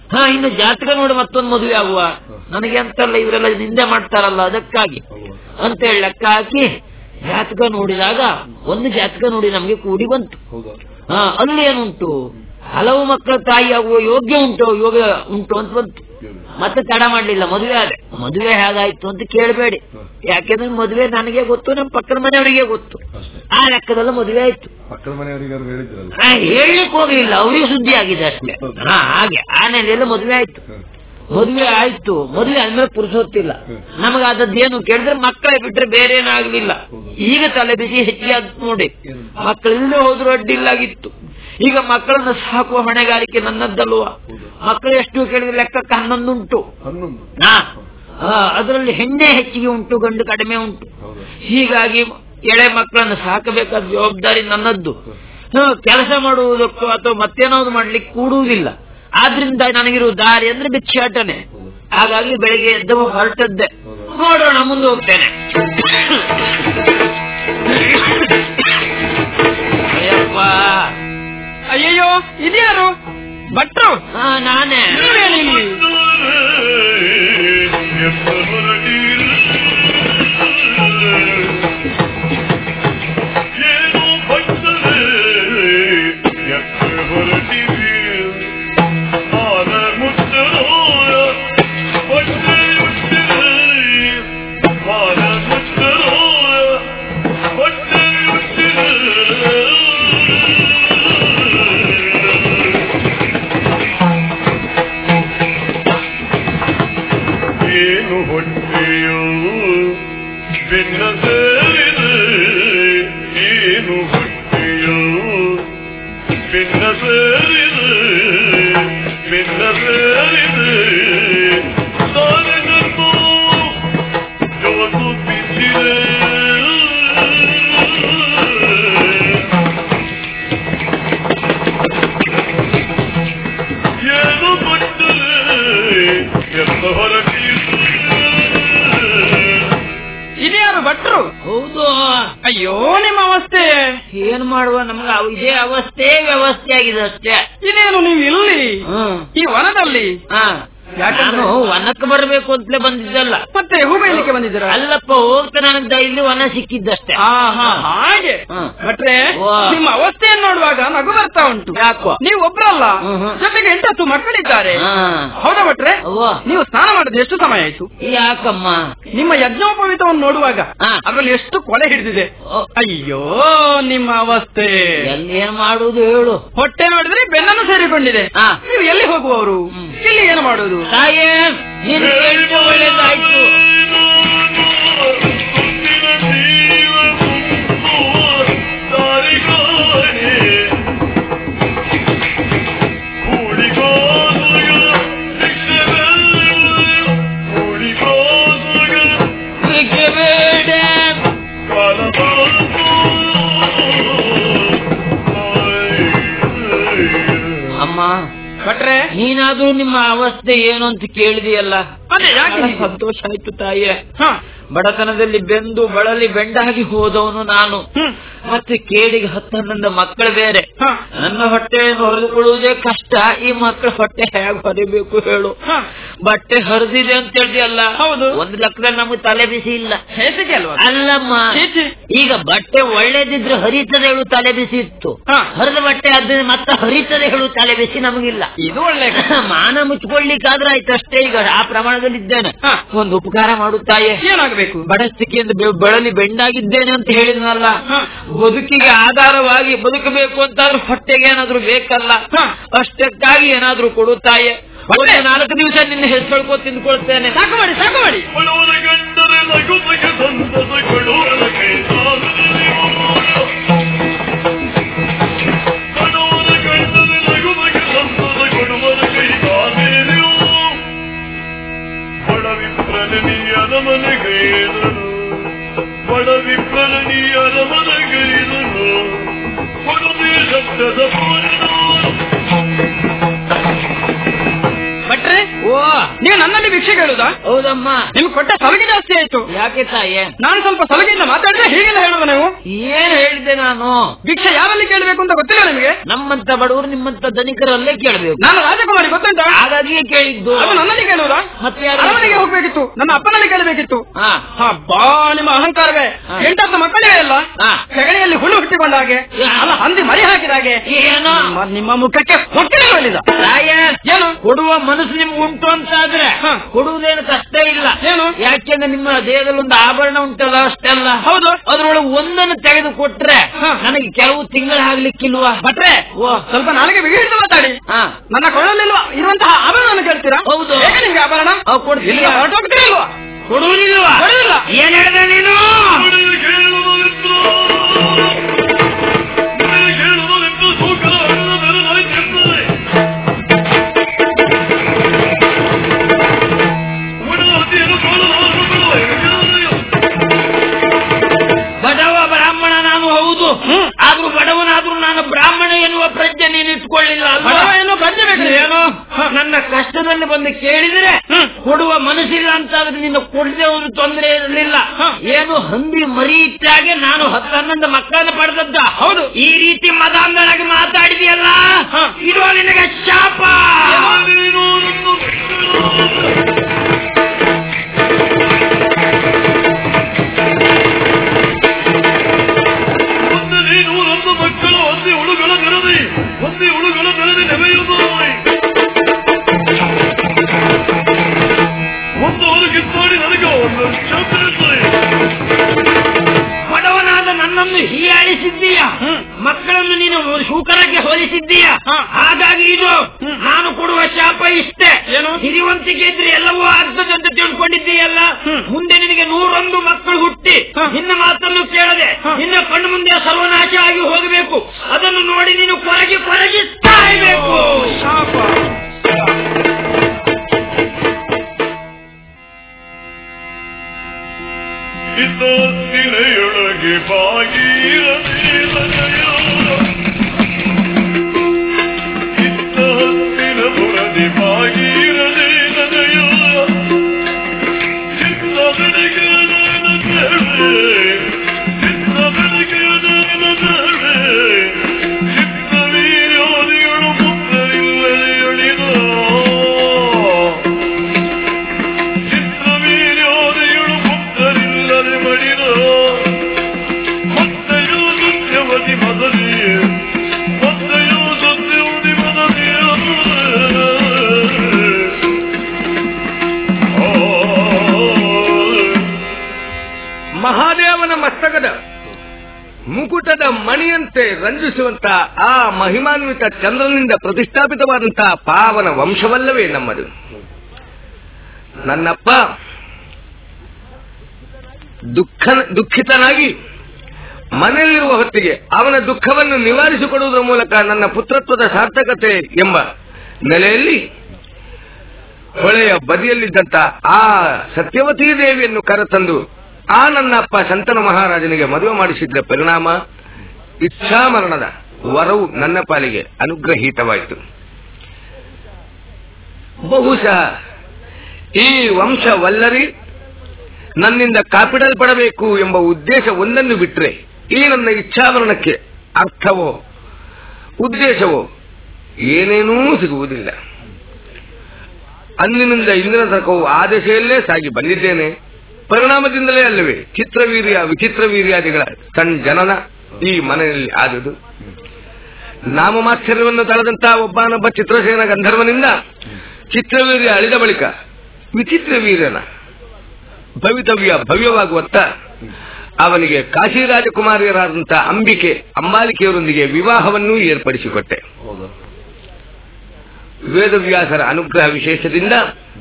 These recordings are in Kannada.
ಹಾ ಇನ್ನು ಜಾತಕ ನೋಡಿ ಮತ್ತೊಂದು ಮದುವೆ ಆಗುವ ನನಗೆ ಅಂತಲ್ಲ ಇವರೆಲ್ಲ ನಿಂದೆ ಮಾಡ್ತಾರಲ್ಲ ಅದಕ್ಕಾಗಿ ಅಲ್ವಾ ಅಂತ ಹೇಳಿ ಲೆಕ್ಕ ಹಾಕಿ ಜಾತಕ ನೋಡಿದಾಗ ಒಂದು ಜಾತಕ ನೋಡಿ ನಮಗೆ ಕೂಡಿ ಬಂತು ಹೌದಾ ಹಾ ಅಲ್ಲಿ ಏನುಂಟು ಹಲವು ಮಕ್ಕಳ ತಾಯಿ ಆಗುವ ಯೋಗ್ಯ ಉಂಟು ಯೋಗ ಉಂಟು ಅಂತ ಬಂತು ಕೇಳಿ ಮತ್ತೆ ತಡ ಮಾಡ್ಲಿಲ್ಲ ಮದುವೆ ಆದೆ ಮದುವೆ ಹೇಗಾಯ್ತು ಅಂತ ಕೇಳಬೇಡಿ ಯಾಕೆಂದ್ರೆ ಮದುವೆ ನನಗೆ ಗೊತ್ತು ನಮ್ಮ ಪಕ್ಕದ ಮನೆಯವರಿಗೆ ಗೊತ್ತು ಅಷ್ಟೇ ಆ ಲೆಕ್ಕದಲ್ಲಿ ಮದುವೆ ಆಯ್ತು ಪಕ್ಕದ ಮನೆಯವರಿಗಾರು ಹೇಳಿದ್ರಲ್ಲ ಹಾ, ಹೇಳಲಿಕ್ಕೆ ಹೋಗ್ಲಿಲ್ಲ ಅವರಿಗೆ ಸುದ್ದಿ ಆಗಿದೆ ಅಷ್ಟೇ ಹಾ ಹಾಗೆ ಆ ನೆಲೆಯಲ್ಲಿ ಮದುವೆ ಆಯ್ತು ಹ. ಮದುವೆ ಆಯ್ತು ಮದುವೆ ಆದ್ಮೇಲೆ ಪುರುಸೊತ್ತಿಲ್ಲ ಹ್ಮ್. ನಮಗಾದದ್ದೇನು ಕೇಳಿದ್ರೆ ಮಕ್ಕಳೇ ಬಿಟ್ರೆ ಬೇರೆ ಏನಾಗ್ಲಿಲ್ಲ ಹೌದು. ಈಗ ತಲೆ ಬಿಸಿ ಹೆಚ್ಚಿಗೆ ಆದ್ ನೋಡಿ ಏನು? ಮಕ್ಕಳಿಲ್ಲದೆ ಹೋದ್ರು ಅಡ್ಡಿಲ್ಲಾಗಿತ್ತು ಈಗ ಮಕ್ಕಳನ್ನ ಸಾಕುವ ಹೊಣೆಗಾರಿಕೆ ನನ್ನದ್ದಲ್ವಾ ಹೌದು. ಮಕ್ಕಳು ಎಷ್ಟು ಕೇಳಿದ್ರೆ ಲೆಕ್ಕಕ್ಕೆ ಹನ್ನೊಂದುಂಟು ಹನ್ನೊಂದು ಹಾ ಅದರಲ್ಲಿ ಹೆಣ್ಣೆ ಹೆಚ್ಚಿಗೆ ಉಂಟು ಗಂಡು ಕಡಿಮೆ ಉಂಟು ಹೌದಾ ಹೀಗಾಗಿ ಎಳೆ ಮಕ್ಕಳನ್ನು ಸಾಕಬೇಕಾದ ಜವಾಬ್ದಾರಿ ನನ್ನದ್ದು ಹ, ಕೆಲಸ ಮಾಡುವುದಕ್ಕೂ ಅಥವಾ ಮತ್ತೇನಾದ್ರು ಮಾಡ್ಲಿಕ್ಕೆ ಕೂಡುವುದಿಲ್ಲ ಆದ್ರಿಂದ ನನಗಿರುವ ದಾರಿ ಅಂದ್ರೆ ಬಿಚ್ಚಾಟನೆ ಹೌದು. ಹಾಗಾಗಿ ಬೆಳಿಗ್ಗೆ ಎದ್ದು ಹೊರಟದ್ದೆ ಹೌದಾ? ನೋಡೋಣ ಮುಂದೆ ಹೋಗ್ತೇನೆ ಅಯ್ಯಪ್ಪ ಅಯ್ಯಯ್ಯೋ ಇದ್ಯಾರು ಭಟ್ರು ಹಾ ನಾನೇ ನೀವೇನಿಲ್ಲಿ ಏನು ಹೊಟ್ಟೆಯೋ ಬೆನ್ನ ಸೇರಿದೆ ಏನು ಹೊಟ್ಟೆಯೋ ಬೆನ್ನ ಸೇರಿದೆ ಬೆನ್ನ ಸೇರಿದೆ ಸಾರಗರ್ಭೋ ಜಗತ್ತು ಬಿದ್ದಿದೆ ಏನು ಕೊಟ್ಟರೆ ಎಲ್ಲ ಹೊರಟಿದೆ ಇದ್ಯಾರು ಭಟ್ರು ಹೌದು ಅಯ್ಯೋ ನಿಮ್ಮ ಅವಸ್ಥೆ ಏನ್ ಮಾಡುವ ನಮ್ಗೆ ಅವ್- ಇದೇ ಅವಸ್ಥೆ ವ್ಯವಸ್ಥೆ ಆಗಿದೆ ಅಷ್ಟೇ ಇದೇನು ನೀವು ಇಲ್ಲಿ ಹ್ಮ್ ಈ ವನದಲ್ಲಿ ಹಾ ಯಾಕಂದ್ರೆ- ನಾನು ವನಕ್ಕೆ ಬರಬೇಕು ಅಂತಲೇ ಬಂದಿದ್ದಲ್ಲ ಮತ್ತೆ ಹೂ ಬೆಳಿಲಿಕ್ಕೆ ಬಂದಿದ್ದೀರಾ ಅಲ್ಲಪ್ಪ ಹೋಗ್ತಾ ನನಗೆ ಇಲ್ಲಿ ವನ ಸಿಕ್ಕಿದ್ದಷ್ಟೇ ಆ, ಹಾ, ಹಾಗೆ ಹ್ಮ್. ಭಟ್ರೆ ವಾ. ನಿಮ್ಮ ಅವಸ್ಥೆಯನ್ನು ನೋಡುವಾಗ ನಗು ಬರ್ತಾ ಉಂಟು ಯಾಕೋ ನೀವು ಒಬ್ರಲ್ಲ ಹ್ಮ್, ಹ್ಮ್. ಜೊತೆಗೆ ಎಂಟತ್ತು ಮಕ್ಕಳಿದ್ದಾರೆ ಹಾ. ಹೌದಾ ಭಟ್ರೆ ಅವ್ವ. ನೀವು ಸ್ನಾನ ಮಾಡಿದ ಎಷ್ಟು ಸಮಯ ಆಯ್ತು ಯಾಕಮ್ಮ ನಿಮ್ಮ ಯಜ್ಞೋಪವೀತವನ್ನು ನೋಡುವಾಗ ಹಾ. ಅದರಲ್ಲಿ ಎಷ್ಟು ಕೊಲೆ ಹಿಡಿದಿದೆ ಓ, ಅಯ್ಯೋ ನಿಮ್ಮ ಅವಸ್ಥೆ ಎಲ್ಲಿ ಏನ್ ಮಾಡುವುದು ಹೇಳು ಹೊಟ್ಟೆ ನೋಡಿದ್ರೆ ಬೆನ್ನನ್ನು ಸೇರಿಕೊಂಡಿದೆ ಹಾ. ನೀವು ಎಲ್ಲಿ ಹೋಗುವವರು ಹ್ಮ್. ಇಲ್ಲಿ ಏನು ಮಾಡುವುದು ತಾಯೇ ನೀನು ಕೇಳಿದ್ರೆ ಒಳ್ಳೇದಾಯ್ತು ಭಿಕ್ಷೆ ಬೇಡ ಅಮ್ಮ ಭಟ್ರೆ ನೀನಾದ್ರೂ ನಿಮ್ಮ ಅವಸ್ಥೆ ಏನು ಅಂತ ಕೇಳಿದೆಯಲ್ಲ ಅದೇ ಯಾಕೆ ಹೀಗೆ? ಸಂತೋಷ ಆಯ್ತು ತಾಯಿಯೇ ಹಾ. ಬಡತನದಲ್ಲಿ ಬೆಂದು ಬಳಲಿ ಬೆಂಡಾಗಿ ಹೋದವನು ನಾನು ಹ್ಮ್. ಮತ್ತೆ ಕೇಡಿಗೆ ಹತ್ತನ್ನೊಂದ ಮಕ್ಕಳು ಬೇರೆ ಹಾ. ನನ್ನ ಹೊಟ್ಟೆಯನ್ನು ಹೊರದುಕೊಳ್ಳುವುದೇ ಕಷ್ಟ ಈ ಮಕ್ಕಳ ಹೊಟ್ಟೆ ಹೇಗೆ ಹೊರಿಬೇಕು ಹೇಳು ಹಾ. ಬಟ್ಟೆ ಹರಿದಿದೆ ಅಂತ ಹೇಳಿದೆಯಲ್ಲ ಹೌದು. ಒಂದು ಲೆಕ್ಕದಲ್ಲಿ ನಮಗೆ ತಲೆ ಬಿಸಿ ಇಲ್ಲ ಹೇಸಿಗೆ ಅಲ್ವಾ ಅಲ್ಲಮ್ಮ ಛೀ, ಛೀ. ಈಗ ಬಟ್ಟೆ ಒಳ್ಳೇದಿದ್ರೆ ಹರಿತದೆ ಹೇಳು ತಲೆ ಬಿಸಿ ಇತ್ತು ಹಾ. ಹರಿದ ಬಟ್ಟೆ ಆದ್ರೆ ಮತ್ತೆ ಹರಿತದೆ ಹೇಳು ತಲೆ ಬಿಸಿ ನಮಗಿಲ್ಲ ಇದು ಒಳ್ಳೆ ಮಾನ ಮುಚ್ಕೊಳ್ಳಿಕ್ಕಾದ್ರೆ ಆಯ್ತು ಅಷ್ಟೇ ಈಗ ಆ ಪ್ರಮಾಣದಲ್ಲಿ ಇದ್ದೇನೆ ಹಾ. ಒಂದು ಉಪಕಾರ ಮಾಡುತ್ತಾಯೇ ಏನಾಗಬೇಕು ಬಡಸ್ತಿಕೆಯಿಂದ ಬೆ- ಬಳಲಿ ಬೆಂಡಾಗಿದ್ದೇನೆ ಅಂತ ಹೇಳಿದ್ನಲ್ಲ ಹಾ. ಬದುಕಿಗೆ ಆಧಾರವಾಗಿ ಬದುಕಬೇಕು ಅಂತಾದ್ರೂ ಹೊಟ್ಟೆಗೆ ಏನಾದ್ರೂ ಬೇಕಲ್ಲ ಹಾ. ಅಷ್ಟಕ್ಕಾಗಿ ಏನಾದ್ರೂ ಕೊಡುತ್ತಾಯೇ ಹೊಟ್ಟೆ? ಒಂದು ನಾಲ್ಕು ದಿವಸ ನಿನ್ನ ಹೆಸರು ತಿಂದ್ಕೊಳ್ತೇನೆ ಸಾಕು ಮಾಡಿ ಸಾಕು ಮಾಡಿ ಬಡವರ ಗಂಡರೆ ಲಘುಪಗೆ ಸಂತಸ ಕೊಡುವರ ಕೈ ಸಾಧನೆಯು. ಬಡವರ ಗಂಡರೆ ಲಘುಪಗೆ ಸಂತಸ ಕೊಡುವರ ಕೈ ಸಾಧನೆಯು. ಬಡ ವಿಪ್ರನೀಯರ ಮನೆಗೈದನು ಬಡ ವಿಪ್ರನೀಯರ ಮನೆಗೈದನು ಕೊಡುವೆ ಶಬ್ದದ ಪೂರ್ಣ ಭಟ್ರೆ ಓ ನೀವು ನನ್ನಲ್ಲಿ ಭಿಕ್ಷೆ ಕೇಳುದಾ ಹೌದಮ್ಮ ನಿಮ್ಗೆ ಕೊಟ್ಟ ಸಲಗೆ ಜಾಸ್ತಿ ಆಯ್ತು ಯಾಕೆ ತಾಯೇ ನಾನು ಸ್ವಲ್ಪ ಸಲಗೆಯಿಂದ ಮಾತಾಡಿದ್ರೆ ಹೀಗೆಲ್ಲ ಹೇಳುವ ನೀವು ಏನ್ ಹೇಳಿದೆ ನಾನು ಭಿಕ್ಷೆ ಯಾರಲ್ಲಿ ಕೇಳಬೇಕು ಅಂತ ಗೊತ್ತಿಲ್ಲ ನಿಮಗೆ ನಮ್ಮಂತ ಬಡವರು ನಿಮ್ಮಂತ ಧನಿಕರಲ್ಲೇ ಕೇಳಬೇಕು ನಾನು ರಾಜಕುಮಾರಿ ಗೊತ್ತುಂಟಾ ಹಾಗಾಗಿ ಯಾರಿಗೆ ಕೇಳಿದ್ದು ಅದು ನನ್ನಲ್ಲಿ ಕೇಳುವುದಾ ಮತ್ತೆ ಯಾರು ಅರಮನೆಗೆ ಹೋಗ್ಬೇಕಿತ್ತು ನನ್ನ ಅಪ್ಪನಲ್ಲಿ ಕೇಳಬೇಕಿತ್ತು ಹಾ ಹಾ ಬಾ ನಿಮ್ಮ ಅಹಂಕಾರವೇ ಹಾ. ಎಂಟತ್ತು ಮಕ್ಕಳೇ ಅಲ್ಲ ಹಾ. ಸಗಣಿಯಲ್ಲಿ ಹುಳು ಹುಟ್ಟಿಕೊಂಡ ಹಾಗೆ ಯಾ. ಅಲ್ಲ ಹಂದಿ ಮರಿ ಹಾಕಿದ ಹಾಗೆ ಏನೋ ನಿಮ್ಮ- ನಿಮ್ಮ ಮುಖಕ್ಕೆ ಹೊಟ್ಟೆ ಬಲಿದ ರಾಯ ಏನು ಕೊಡುವ ಮನಸ್ಸು ನಿಮ್ಗೆ ಉಂಟು ಅಂತ ಆದ್ರೆ ಹಾ. ಕೊಡುವುದೇನು ಕಷ್ಟ ಇಲ್ಲ ಏನು? ಯಾಕೆಂದ್ರೆ ನಿಮ್ಮ ದೇಹದಲ್ಲಿ ಒಂದು ಆಭರಣ ಉಂಟಲ್ಲ ಅಷ್ಟೆಲ್ಲ ಹೌದು ಅದ್ರೊಳಗೆ ಒಂದನ್ನು ತೆಗೆದು ಕೊಟ್ರೆ ಹಾ. ನನಗೆ ಕೆಲವು ತಿಂಗಳು ಆಗ್ಲಿಕ್ಕಿಲ್ವಾ ಭಟ್ರೆ ಓ. ಸ್ವಲ್ಪ ನಾಳೆಗೆ ಬಿಗಿ ಹಿಡಿದು ಮಾತಾಡಿ ಹಾ ನನ್ನ ಕೊಳ್ಳಲಿಲ್ವಾ ಇರುವಂತಹ ಆಭರಣವನ್ನು ಕೇಳ್ತೀರಾ ಹೌದು. ಹೇಗೆ ನಿಮ್ಗೆ ಆಭರಣ ಅವು ಕೊಡ್ತೀಯ? ಇಲ್ಲಿಂದ ಹೊರಟೋಗ್ತೀರಾ ಇಲ್ವಾ ಕೊಡುವುದಿಲ್ವಾ ಕೊಡುವುದಿಲ್ಲ. ಏನ್ ಹೇಳಿದೆ ನೀನು ನಿನಗೆ ಕೇಳುವುದಿತ್ತು ನಿನಗೆ ಕೇಳುವುದಿತ್ತು ಸೂಕರ ಹಣ್ಣು ಬೆರಗಾಯ್ತಿರ್ತದೆ ಉಡಾತಿಯನ್ನು ಸೋಲಲಾರದು ಬಿಡುವ ಬಡವ ಬ್ರಾಹ್ಮಣ ನಾನು ಹೌದು ಆದ್ರೂ ಬಡವನಾದ್ರೂ ನಾನು ಬ್ರಾಹ್ಮಣ ಎನ್ನುವ ಪ್ರಜ್ಞೆ ನೀನು ಇಟ್ಕೊಳ್ಳಿಲ್ಲ ಅಲ್ವಾ? ಬಡವ ಎನ್ನುವ ಪ್ರಜ್ಞೆ ಬೇಕು ನಿನಗೆ. ಏನು ನನ್ನ ಕಷ್ಟದಲ್ಲಿ ಬಂದು ಕೇಳಿದ್ರೆ ಕೊಡುವ ಮನಸ್ಸಿಲ್ಲ ಅಂತಾದ್ರೆ ನಿನ್ನ ಕೊಡದೆ ಹೋದ್ರು ತೊಂದರೆ ಇರಲಿಲ್ಲ ಏನು ಹಂದಿ ಮರಿ ಇಟ್ಟಾಗೆ ನಾನು ಹತ್ತು ಹನ್ನೊಂದು ಮಕ್ಕಳನ್ನ ಪಡೆದದ್ದ ಹೌದು. ಈ ರೀತಿ ಮದಾಂಧಳಾಗಿ ಮಾತಾಡಿದೆಯಲ್ಲ ಇದು ನಿನಗೆ ಶಾಪ ನೀನು ನನ್ನ ಒಂದು ನೀನು ನನ್ನ ಮಕ್ಕಳು ಒಂದೇ ಹುಳುಗಳ ನೆರದಿ ಒಂದೇ ಹುಳುಗಳ ನೆರದಿ ನೆವೆಯುವುದು ಒಂದು ಅವರು ಕಿತ್ತಾಡಿ ನನಗೆ ಒಂದು ಶಾಪಿರುತ್ತದೆ ಬಡವನಾದ ನನ್ನನ್ನು ಹೀಯಾಳಿಸಿದ್ದೀಯ ಮಕ್ಕಳನ್ನು ನೀನು ಶೂಕರಕ್ಕೆ ಹೋಲಿಸಿದ್ದೀಯ ಹಾಗಾಗಿ ಇದು ನಾನು ಕೊಡುವ ಶಾಪ ಇಷ್ಟೇ ಏನು? ಹಿರಿವಂತಿಕೆ ಇದ್ರೆ ಎಲ್ಲವೂ ಅರ್ಥದಂತ ತಿಳ್ಕೊಂಡಿದ್ದೀಯಲ್ಲ ಮುಂದೆ ನಿನಗೆ ನೂರೊಂದು ಮಕ್ಕಳು ಹುಟ್ಟಿ ನಿನ್ನ ಮಾತನ್ನು ಕೇಳದೆ ನಿನ್ನ ಕಣ್ಣು ಮುಂದೆ ಸರ್ವನಾಶ ಆಗಿ ಹೋಗಬೇಕು ಅದನ್ನು ನೋಡಿ ನೀನು ಕೊರಗಿ ಕೊರಗಿ ಸಾಯಬೇಕು ಶಾಪ ಇದ್ದ ತಿರೆಯೊಳಗೆ ಬಾಗಿರದೆ ನನಯೋ. ಇದ್ದ ಹತ್ತಿರ ಬುರದೆ ಬಾಗಿರದೆ ನನಯೋ. ಚಿತ್ತ ಬೆಳಗ್ಗೆ ನನ್ನದೇ. ಚಿತ್ತ ಬೆಳಗ್ಗೆ ನನ್ನದೇ. ಚಿತ್ತ ವೀರ್ಯೋದಿಗಳು ಪುತ್ರರಿಲ್ಲದೆ ಅಳಿದೋ. ಚಿತ್ರವೀರ್ಯೋದಯಳು ಪುತ್ರರಿಲ್ಲದೆ ಮಡಿದ ಮತ್ತೆಯೂ ಸತ್ಯವತಿ ಮದನಿ ಮತ್ತೆಯೂ ಸತ್ಯವತಿ ಮದನಿ ಮಹಾದೇವನ ಮಸ್ತಕದ ಮುಕುಟದ ಮಣಿಯಂತೆ ರಂಜಿಸುವಂತ ಆ ಮಹಿಮಾನ್ವಿತ ಚಂದ್ರನಿಂದ ಪ್ರತಿಷ್ಠಾಪಿತವಾದಂತಹ ಪಾವನ ವಂಶವಲ್ಲವೇ ನಮ್ಮದು ನನ್ನಪ್ಪ ದುಃಖ ದುಃಖಿತನಾಗಿ ಮನೆಯಲ್ಲಿರುವ ಹೊತ್ತಿಗೆ ಅವನ ದುಃಖವನ್ನು ನಿವಾರಿಸಿಕೊಡುವುದರ ಮೂಲಕ ನನ್ನ ಪುತ್ರತ್ವದ ಸಾರ್ಥಕತೆ ಎಂಬ ನೆಲೆಯಲ್ಲಿ ಹೊಳೆಯ ಬದಿಯಲ್ಲಿದ್ದಂತ ಆ ಸತ್ಯವತೀ ದೇವಿಯನ್ನು ಕರೆತಂದು ಆ ನನ್ನಪ್ಪ ಶಂತನು ಮಹಾರಾಜನಿಗೆ ಮದುವೆ ಮಾಡಿಸಿದ್ದ ಪರಿಣಾಮ ಇಚ್ಛಾಮರಣದ ವರವು ನನ್ನ ಪಾಲಿಗೆ ಅನುಗ್ರಹೀತವಾಯಿತು ಬಹುಶಃ ಈ ವಂಶವಲ್ಲರಿ ನನ್ನಿಂದ ಕಾಪಿಡಲ್ಪಡಬೇಕು ಎಂಬ ಉದ್ದೇಶ ಒಂದನ್ನು ಬಿಟ್ರೆ ಈ ನನ್ನ ಇಚ್ಛಾಮರಣಕ್ಕೆ ಅರ್ಥವೋ ಉದ್ದೇಶವೋ ಏನೇನೂ ಸಿಗುವುದಿಲ್ಲ ಅಂದಿನಿಂದ ಇಂದಿನ ತನಕವೂ ಆ ದಶೆಯಲ್ಲೇ ಸಾಗಿ ಬಂದಿದ್ದೇನೆ ಪರಿಣಾಮದಿಂದಲೇ ಅಲ್ಲವೇ ಚಿತ್ರವೀರ್ಯ ವಿಚಿತ್ರ ವೀರ್ಯಾದಿಗಳ ಸಣ್ಣ ಜನನ ಈ ಮನೆಯಲ್ಲಿ ಆದುದು ನಾಮಮಾಶ್ಚರ್ಯವನ್ನು ತಳೆದಂತಹ ಒಬ್ಬನೊಬ್ಬ ಚಿತ್ರಸೇನ ಗಂಧರ್ವನಿಂದ ಚಿತ್ರವೀರ್ಯ ಅಳಿದ ಬಳಿಕ ವಿಚಿತ್ರ ವೀರ್ಯನ ಭವಿತವ್ಯ ಭವ್ಯವಾಗುವತ್ತ ಅವನಿಗೆ ಕಾಶಿ ರಾಜಕುಮಾರಿಯರಾದಂತಹ ಅಂಬಿಕೆ ಅಂಬಾಲಿಕೆಯವರೊಂದಿಗೆ ವಿವಾಹವನ್ನೂ ಏರ್ಪಡಿಸಿಕೊಟ್ಟೆ ವೇದವ್ಯಾಸರ ಅನುಗ್ರಹ ವಿಶೇಷದಿಂದ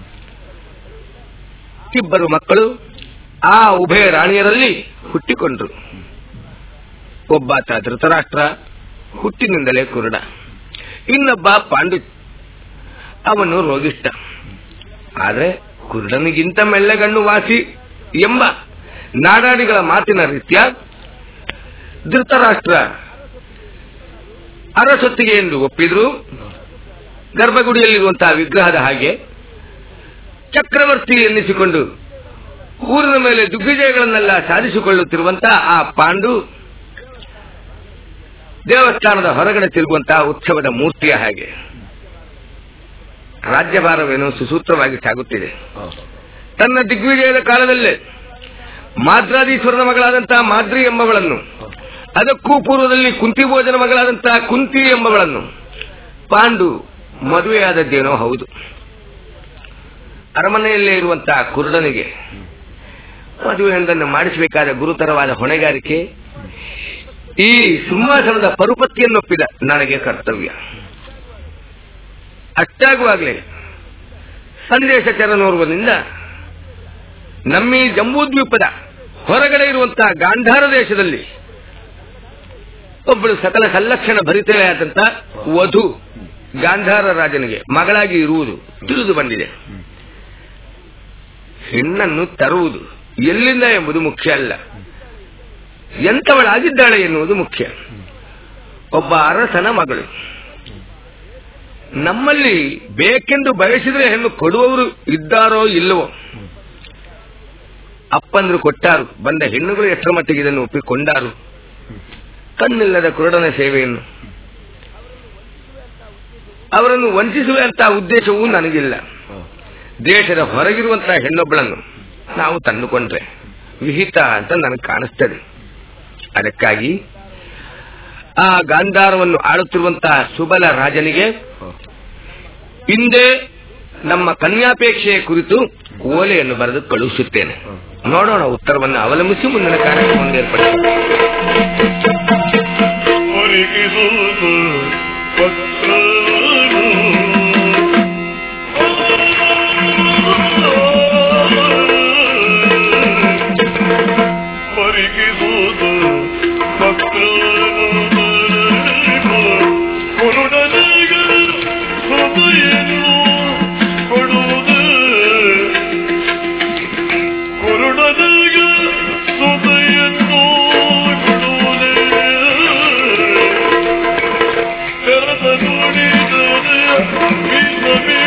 ಇಬ್ಬರು ಮಕ್ಕಳು ಆ ಉಭಯ ರಾಣಿಯರಲ್ಲಿ ಹುಟ್ಟಿಕೊಂಡ್ರು ಒಬ್ಬಾತ ಧೃತರಾಷ್ಟ್ರ ಹುಟ್ಟಿನಿಂದಲೇ ಕುರುಡ ಇನ್ನೊಬ್ಬ ಪಾಂಡು ಅವನು ರೋಗಿಷ್ಠ ಆದ್ರೆ ಕುರುಡನಿಗಿಂತ ಮೆಲ್ಲಗಣ್ಣು ವಾಸಿ ಎಂಬ ನಾಡಾಡಿಗಳ ಮಾತಿನ ರೀತ್ಯ ಧೃತರಾಷ್ಟ್ರ ಅರಸೊತ್ತಿಗೆ ಎಂದು ಒಪ್ಪಿದ್ರು ಗರ್ಭಗುಡಿಯಲ್ಲಿರುವಂತಹ ವಿಗ್ರಹದ ಹಾಗೆ ಚಕ್ರವರ್ತಿ ಎನ್ನಿಸಿಕೊಂಡು ಊರಿನ ಮೇಲೆ ದಿಗ್ವಿಜಯಗಳನ್ನೆಲ್ಲ ಸಾಧಿಸಿಕೊಳ್ಳುತ್ತಿರುವಂತಹ ಆ ಪಾಂಡು ದೇವಸ್ಥಾನದ ಹೊರಗಡೆ ತಿರುಗುವಂತಹ ಉತ್ಸವದ ಮೂರ್ತಿಯ ಹಾಗೆ ರಾಜ್ಯಭಾರವೇನೋ ಸುಸೂತ್ರವಾಗಿ ಸಾಗುತ್ತಿದೆ ತನ್ನ ದಿಗ್ವಿಜಯದ ಕಾಲದಲ್ಲೇ ಮಾದ್ರಾದೀಶ್ವರನ ಮಗಳಾದಂತಹ ಮಾದ್ರಿ ಎಂಬವಳನ್ನು ಅದಕ್ಕೂ ಪೂರ್ವದಲ್ಲಿ ಕುಂತಿ ಭೋಜನ ಮಗಳಾದಂತಹ ಕುಂತಿ ಎಂಬವಳನ್ನು ಪಾಂಡು ಮದುವೆಯಾದದ್ದೇನೋ ಹೌದು ಅರಮನೆಯಲ್ಲೇ ಇರುವಂತಹ ಕುರುಡನಿಗೆ ಮದುವೆಯೊಂದನ್ನು ಮಾಡಿಸಬೇಕಾದ ಗುರುತರವಾದ ಹೊಣೆಗಾರಿಕೆ ಈ ಸಿಂಹಾಸನದ ಪರುಪತ್ತಿಯನ್ನೊಪ್ಪಿದ ನನಗೆ ಕರ್ತವ್ಯ ಅಷ್ಟಾಗುವಾಗಲೇ ಸಂದೇಶಚರನೋರ್ವನಿಂದ ನಮ್ಮೀ ಜಂಬೂದ್ವೀಪದ ಹೊರಗಡೆ ಇರುವಂತಹ ಗಾಂಧಾರ ದೇಶದಲ್ಲಿ ಒಬ್ಬಳು ಸಕಲ ಸಲ್ಲಕ್ಷಣ ಭರಿತವೇ ಆದಂತ ವಧು ಗಾಂಧಾರ ರಾಜನಿಗೆ ಮಗಳಾಗಿ ಇರುವುದು ತಿಳಿದು ಬಂದಿದೆ ಹೆಣ್ಣನ್ನು ತರುವುದು ಎಲ್ಲಿಂದ ಎಂಬುದು ಮುಖ್ಯ ಅಲ್ಲ ಎಂಥವಳಾಗಿದ್ದಾಳೆ ಎನ್ನುವುದು ಮುಖ್ಯ ಒಬ್ಬ ಅರಸನ ಮಗಳು ನಮ್ಮಲ್ಲಿ ಬೇಕೆಂದು ಬಯಸಿದ್ರೆ ಹೆಣ್ಣು ಕೊಡುವವರು ಇದ್ದಾರೋ ಇಲ್ಲವೋ ಅಪ್ಪಂದ್ರು ಕೊಟ್ಟಾರು ಬಂದ ಹೆಣ್ಣುಗಳು ಎಷ್ಟರ ಮಟ್ಟಿಗೆ ಇದನ್ನು ಒಪ್ಪಿಕೊಂಡಾರು ಕಣ್ಣಿಲ್ಲದ ಕುರುಡನ ಸೇವೆಯನ್ನು ಅವರನ್ನು ವಂಚಿಸುವಂತಹ ಉದ್ದೇಶವೂ ನನಗಿಲ್ಲ ದೇಶದ ಹೊರಗಿರುವಂತಹ ಹೆಣ್ಣೊಬ್ಬಳನ್ನು ನಾವು ತಂದುಕೊಂಡ್ರೆ ವಿಹಿತ ಅಂತ ನನಗೆ ಕಾಣಿಸ್ತದೆ ಅದಕ್ಕಾಗಿ ಆ ಗಾಂಧಾರವನ್ನು ಆಳುತ್ತಿರುವಂತಹ ಸುಬಲ ರಾಜನಿಗೆ ಹಿಂದೆ ನಮ್ಮ ಕನ್ಯಾಪೇಕ್ಷೆಯ ಕುರಿತು ಓಲೆಯನ್ನು ಬರೆದು ಕಳುಹಿಸುತ್ತೇನೆ ನೋಡೋಣ ಉತ್ತರವನ್ನು ಅವಲಂಬಿಸಿ ಮುಂದಿನ ಕಾರ್ಯಕ್ರಮವನ್ನು ಏರ್ಪಡಿಸುತ್ತೇನೆ ಒರಿಗಿಸುವುದು ಪತ್ರನು ಒರಿಗಿಸುವುದು ಪತ್ರನು ಕುರುಡನಿಗೆ ಹೃದಯನ್ನು ಕೊಡುವುದು ಕುರುಡನಿಗೆ ಹೃದಯನ್ನು ಕೊಡುವುದೇ ತೆರೆದ ನುಡಿದರೆ ವಿಷವೇ